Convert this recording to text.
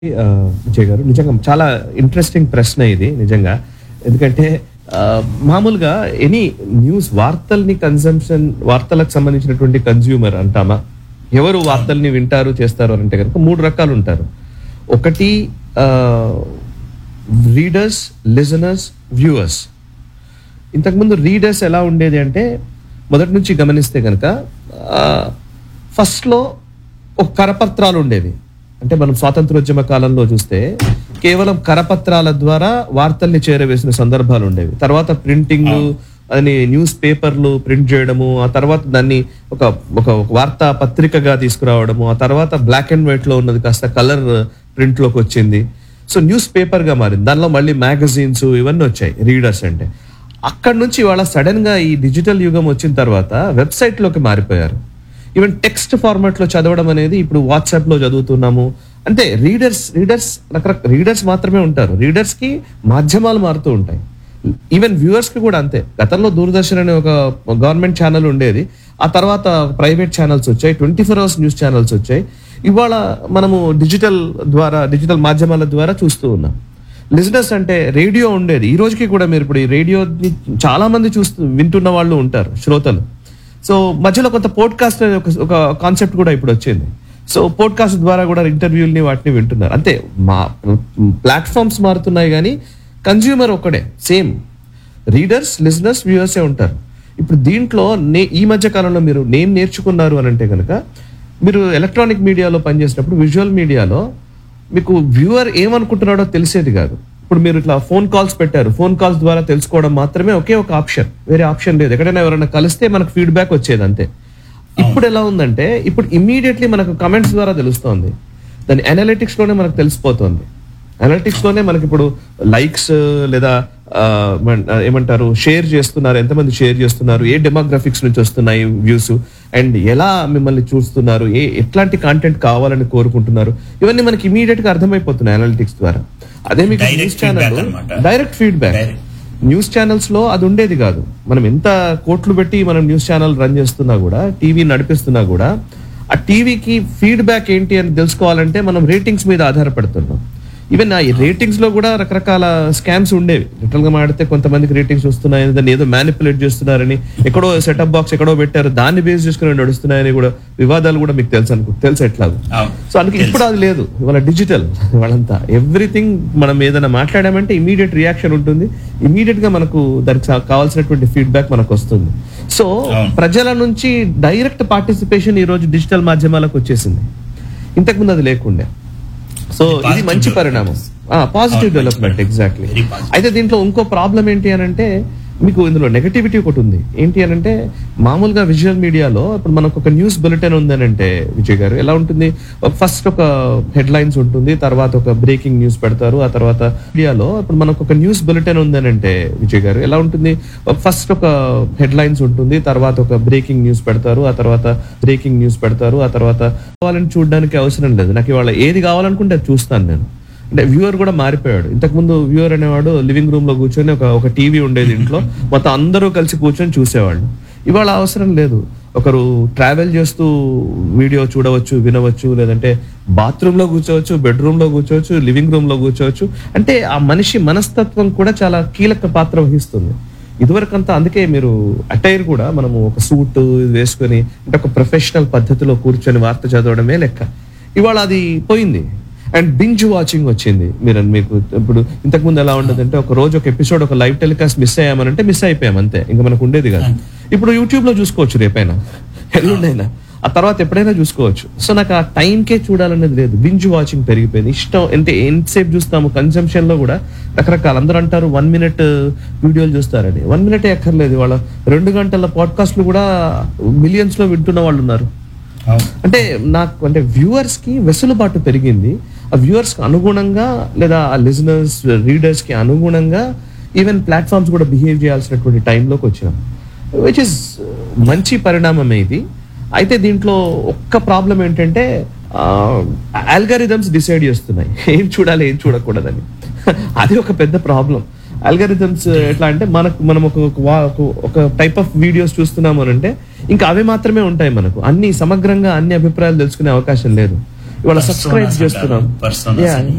ఆ, విజయ్ గారు నిజంగా చాలా ఇంట్రెస్టింగ్ ప్రశ్న ఇది నిజంగా ఎందుకంటే ఆ, మామూలుగా ఎనీ న్యూస్ వార్తల్ని కన్సంప్షన్ వార్తలకు సంబంధించినటువంటి కన్జ్యూమర్ అంటామా ఎవరు వార్తల్ని వింటారు చేస్తారు అని అంటే కనుక మూడు రకాలు ఉంటారు ఒకటి రీడర్స్ లిజనర్స్ వ్యూవర్స్ ఇంతకుముందు రీడర్స్ ఎలా ఉండేది అంటే మొదటి నుంచి గమనిస్తే కనుక ఫస్ట్లో ఒక కరపత్రాలు ఉండేవి అంటే మనం స్వాతంత్రోద్యమ కాలంలో చూస్తే కేవలం కరపత్రాల ద్వారా వార్తల్ని చేరవేసిన సందర్భాలు ఉండేవి తర్వాత ప్రింటింగ్ అని న్యూస్ పేపర్లు ప్రింట్ చేయడము ఆ తర్వాత దాన్ని ఒక ఒక ఒక వార్తా పత్రికగా తీసుకురావడము ఆ తర్వాత బ్లాక్ అండ్ వైట్ లో ఉన్నది కాస్త కలర్ ప్రింట్ లోకి వచ్చింది సో న్యూస్ పేపర్ గా మారింది దానిలో మళ్ళీ మ్యాగజైన్స్ ఇవన్నీ వచ్చాయి రీడర్స్ అంటే అక్కడ నుంచి వాళ్ళ సడన్ గా ఈ డిజిటల్ యుగం వచ్చిన తర్వాత వెబ్సైట్ లోకి మారిపోయారు ఈవెన్ టెక్స్ట్ ఫార్మాట్ లో చదవడం అనేది ఇప్పుడు వాట్సాప్ లో చదువుతున్నాము అంటే రీడర్స్ రీడర్స్ రకరకాల రీడర్స్ మాత్రమే ఉంటారు రీడర్స్ కి మాధ్యమాలు మారుతూ ఉంటాయి ఈవెన్ వ్యూవర్స్ కి కూడా అంతే గతంలో దూరదర్శన్ అనే ఒక గవర్నమెంట్ ఛానల్ ఉండేది ఆ తర్వాత ప్రైవేట్ ఛానల్స్ వచ్చాయి twenty four hours news channels వచ్చాయి ఇవాళ మనము డిజిటల్ ద్వారా డిజిటల్ మాధ్యమాల ద్వారా చూస్తూ ఉన్నాం లిజినెస్ అంటే రేడియో ఉండేది ఈ రోజుకి కూడా మీరు ఇప్పుడు ఈ రేడియోని చాలా మంది చూస్తూ వింటున్న వాళ్ళు ఉంటారు శ్రోతలు సో మధ్యలో కొంత పోడ్కాస్ట్ అనే ఒక ఒక కాన్సెప్ట్ కూడా ఇప్పుడు వచ్చింది సో పోడ్కాస్ట్ ద్వారా కూడా ఇంటర్వ్యూల్ని వాటిని వింటున్నారు అంతే మా ప్లాట్ఫామ్స్ మారుతున్నాయి కానీ కన్జ్యూమర్ ఒక్కడే సేమ్ రీడర్స్ లిజనర్స్ వ్యూవర్సే ఉంటారు ఇప్పుడు దీంట్లో నే ఈ మధ్య కాలంలో మీరు నేను నేర్చుకున్నారు అని అంటే కనుక మీరు ఎలక్ట్రానిక్ మీడియాలో పనిచేసినప్పుడు విజువల్ మీడియాలో మీకు వ్యూవర్ ఏమనుకుంటున్నాడో తెలిసేది కాదు ఇప్పుడు మీరు ఇట్లా ఫోన్ కాల్స్ పెట్టారు ఫోన్ కాల్స్ ద్వారా తెలుసుకోవడం మాత్రమే ఒకే ఒక ఆప్షన్ వేరే ఆప్షన్ లేదు ఎక్కడైనా ఎవరైనా కలిస్తే మనకు ఫీడ్బ్యాక్ వచ్చేది అంతే ఇప్పుడు ఎలా ఉందంటే ఇప్పుడు ఇమ్మీడియట్లీ మనకు కమెంట్స్ ద్వారా తెలుస్తోంది దాని అనలిటిక్స్ లోనే మనకు తెలిసిపోతుంది అనలిటిక్స్ లోనే మనకి ఇప్పుడు లైక్స్ లేదా ఆ, మన- ఏమంటారు షేర్ చేస్తున్నారు ఎంతమంది షేర్ చేస్తున్నారు ఏ డెమోగ్రఫిక్స్ నుంచి వస్తున్నాయి వ్యూస్ అండ్ ఎలా మిమ్మల్ని చూస్తున్నారు ఏ ఎట్లాంటి కాంటెంట్ కావాలని కోరుకుంటున్నారు ఇవన్నీ మనకి ఇమీడియట్ గా అర్థమైపోతున్నాయి అనలిటిక్స్ ద్వారా అదే మీకు Direct న్యూస్ feedback ఛానల్ అన్నమాట. Direct feedback Direct. News channels లో అది ఉండేది కాదు మనం ఎంత కోట్లు పెట్టి మనం న్యూస్ ఛానల్ రన్ చేస్తున్నా కూడా టీవీ నడిపిస్తున్నా కూడా ఆ టీవీకి ఫీడ్బ్యాక్ ఏంటి అని తెలుసుకోవాలంటే మనం రేటింగ్స్ మీద ఆధారపడుతున్నాం ఈవెన్ ఆ రేటింగ్స్ లో కూడా రకరకాల స్కామ్స్ ఉండేవి లిటరల్ గా మాడితే కొంతమందికి రేటింగ్స్ వస్తున్నాయని దాన్ని ఏదో మ్యానిపులేట్ చేస్తున్నారని ఎక్కడో సెటప్ బాక్స్ ఎక్కడో పెట్టారు దాన్ని బేస్ చేసుకుని నడుస్తున్నాయని కూడా వివాదాలు కూడా మీకు తెలుసు అనుకో తెలుసు ఎట్లాగో అవును. సో అందుకే ఇప్పుడు అది లేదు ఇవాళ డిజిటల్ వాళ్ళంతా ఎవ్రీథింగ్ మనం ఏదైనా మాట్లాడామంటే ఇమీడియట్ రియాక్షన్ ఉంటుంది ఇమీడియట్ గా మనకు దానికి సా- కావాల్సినటువంటి ఫీడ్బ్యాక్ మనకు వస్తుంది సో అవును. ప్రజల నుంచి డైరెక్ట్ పార్టిసిపేషన్ ఈ రోజు డిజిటల్ మాధ్యమాలకు వచ్చేసింది ఇంతకుముందు అది లేకుండే సో ఇది Positive మంచి development. పరిణామం పాజిటివ్ అవును, డెవలప్మెంట్ మంచి ఎగ్జాక్ట్లీ Very positive. అయితే దీంట్లో ఇంకో ప్రాబ్లం ఏంటి అని అంటే మీకు ఇందులో నెగటివిటీ ఒకటి ఉంది ఏంటి అని అంటే మామూలుగా విజువల్ మీడియాలో ఇప్పుడు మనకు ఒక న్యూస్ బులెటిన్ ఉందని అంటే విజయ్ గారు ఎలా ఉంటుంది ఫస్ట్ ఒక హెడ్ లైన్స్ ఉంటుంది తర్వాత ఒక బ్రేకింగ్ న్యూస్ పెడతారు ఆ తర్వాత మీడియాలో ఇప్పుడు మనకు ఒక న్యూస్ బులెటిన్ ఉందని అంటే విజయ్ గారు ఎలా ఉంటుంది ఫస్ట్ ఒక హెడ్ లైన్స్ ఉంటుంది తర్వాత ఒక బ్రేకింగ్ న్యూస్ పెడతారు ఆ తర్వాత బ్రేకింగ్ న్యూస్ పెడతారు ఆ తర్వాత కావాలని చూడడానికి అవసరం లేదు నాకు ఇవాళ ఏది కావాలనుకుంటే అది చూస్తాను నేను అంటే వ్యూవర్ కూడా మారిపోయాడు ఇంతకు ముందు వ్యూవర్ అనేవాడు లివింగ్ రూమ్ లో కూర్చొని ఒక ఒక టీవీ ఉండేది ఇంట్లో మొత్తం అందరూ కలిసి కూర్చొని చూసేవాళ్ళు ఇవాళ అవసరం లేదు ఒకరు ట్రావెల్ చేస్తూ వీడియో చూడవచ్చు వినవచ్చు లేదంటే బాత్రూమ్ లో కూర్చోవచ్చు బెడ్రూమ్ లో కూర్చోవచ్చు లివింగ్ రూమ్ లో కూర్చోవచ్చు అంటే ఆ మనిషి మనస్తత్వం కూడా చాలా కీలక పాత్ర వహిస్తుంది ఇదివరకంతా అందుకే మీరు అటైర్ కూడా మనము ఒక సూట్ వేసుకొని అంటే ఒక ప్రొఫెషనల్ పద్ధతిలో కూర్చొని వార్త చదవడమే లెక్క ఇవాళ అది పోయింది అండ్ బింజ్ వాచింగ్ వచ్చింది మీరు మీకు ఇప్పుడు ఇంతకు ముందు ఎలా ఉండదంటే ఒక రోజు ఒక ఎపిసోడ్ ఒక లైవ్ టెలికాస్ట్ మిస్ అయ్యామనంటే మిస్ అయిపోయాం అంతే ఇంకా మనకు ఉండేది కాదు ఇప్పుడు యూట్యూబ్ లో చూసుకోవచ్చు రేపైనా ఎల్లుండైనా ఆ తర్వాత ఎప్పుడైనా చూసుకోవచ్చు సో నాకు ఆ టైంకే చూడాలనేది లేదు బింజ్ వాచింగ్ పెరిగిపోయింది ఇష్టం అంటే ఎంతసేపు చూస్తాము కన్సంప్షన్ లో కూడా రకరకాల అందరూ అంటారు వన్ మినిట్ వీడియోలు చూస్తారని వన్ మినిట్ ఎక్కర్లేదు వాళ్ళ రెండు గంటల పాడ్కాస్ట్లు కూడా మిలియన్స్ లో వింటున్న వాళ్ళు ఉన్నారు అవును. అంటే నాకు అంటే వ్యూవర్స్ కి వెసులుబాటు పెరిగింది ఆ వ్యూవర్స్ కి అనుగుణంగా లేదా ఆ లిజనర్స్ రీడర్స్ కి అనుగుణంగా ఈవెన్ ప్లాట్ఫామ్స్ కూడా బిహేవ్ చేయాల్సినటువంటి టైంలోకి వచ్చినాం విచ్ ఇస్ మంచి పరిణామమే ఇది అయితే దీంట్లో ఒక్క ప్రాబ్లం ఏంటంటే ఆల్గారిథమ్స్ డిసైడ్ చేస్తున్నాయి ఏం చూడాలి ఏం చూడకూడదని అది ఒక పెద్ద ప్రాబ్లం అల్గారిథమ్స్ ఎట్లా అంటే మనకు మనం ఒక ఒక వా- ఒక- ఒక టైప్ ఆఫ్ వీడియోస్ చూస్తున్నాము అని అంటే ఇంకా అవి మాత్రమే ఉంటాయి మనకు అన్ని సమగ్రంగా అన్ని అభిప్రాయాలు తెలుసుకునే అవకాశం లేదు ఇవాళ సబ్స్క్రైబ్ చేస్తున్నాం personas Yeah. అని.